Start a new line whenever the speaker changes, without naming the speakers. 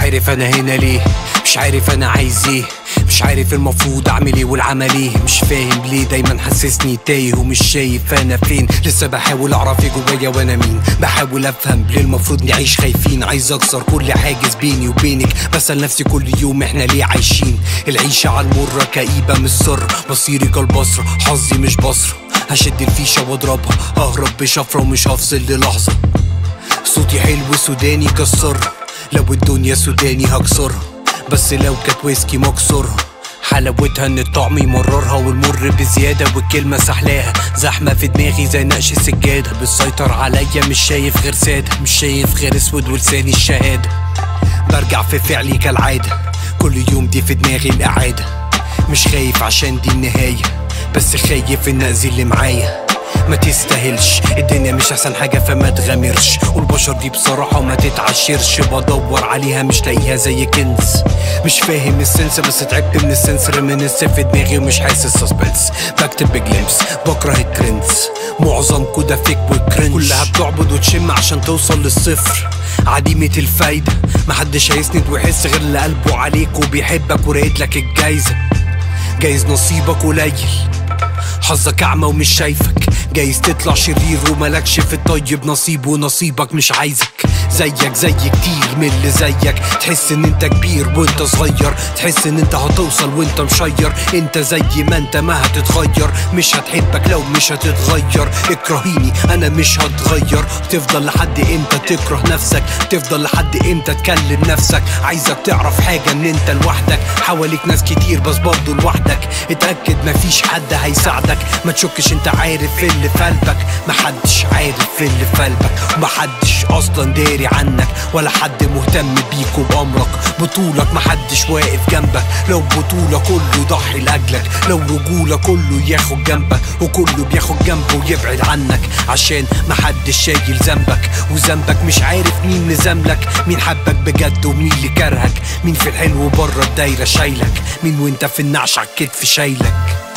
عارف انا هنا ليه مش عارف انا عايز ايه مش عارف المفروض اعمل ايه والعمل ايه مش فاهم ليه دايما حسسني تايه ومش شايف انا فين لسه بحاول اعرف ايه جوايا وانا مين بحاول افهم ليه المفروض نعيش خايفين عايز اكسر كل حاجز بيني وبينك بسأل نفسي كل يوم احنا ليه عايشين العيشة على المرة كئيبة مش سر مصيري كالبصرة حظي مش بصرة هشد الفيشة واضربها اهرب بشفرة ومش هفصل للحظة صوتي حلو سوداني كسرها لو الدنيا سوداني هكسرها بس لو كانت ويسكي مكسرها حلاوتها ان الطعم يمررها والمر بزياده والكلمه سحلاها زحمه في دماغي زي نقش السجاده بتسيطر عليا مش شايف غير ساده مش شايف غير اسود ولساني الشهاده برجع في فعلي كالعاده كل يوم دي في دماغي الاعاده مش خايف عشان دي النهايه بس خايف ان اذي اللي معايا ما تستاهلش الدنيا مش احسن حاجة فما تغامرش والبشر دي بصراحة ما تتعشرش بدور عليها مش لاقيها زي كنز مش فاهم السنس بس تعبت من السنس ريمينس في دماغي ومش حاسس سسبنس بكتب بجلمس بكره الترندز معظم كده فيك وكرنج كلها بتعبد وتشم عشان توصل للصفر عديمة الفايدة محدش هيسند ويحس غير اللي قلبه عليك وبيحبك ورايد لك الجايزة جايز نصيبك قليل حظك أعمى ومش شايفك جايز تطلع شرير وملكش في الطيب نصيب ونصيبك مش عايزك زيك زي كتير من اللي زيك تحس ان انت كبير وانت صغير تحس ان انت هتوصل وانت مشير انت زي ما انت ما هتتغير مش هتحبك لو مش هتتغير اكرهيني انا مش هتغير تفضل لحد امتى تكره نفسك تفضل لحد امتى تكلم نفسك عايزك تعرف حاجة ان انت لوحدك حواليك ناس كتير بس برضه لوحدك اتأكد مفيش حد هيساعدك ما تشكش انت عارف اللي في قلبك محدش عارف اللي في قلبك ومحدش اصلا داري عنك ولا حد مهتم بيك وبأمرك بطولك محدش واقف جنبك لو بطولة كله يضحي لأجلك لو رجولة كله ياخد جنبك وكله بياخد جنبه ويبعد عنك عشان محدش شايل ذنبك وذنبك مش عارف مين مزاملك مين حبك بجد ومين اللي كرهك مين في الحلو بره الدايرة شايلك مين وانت في النعش على الكتف شايلك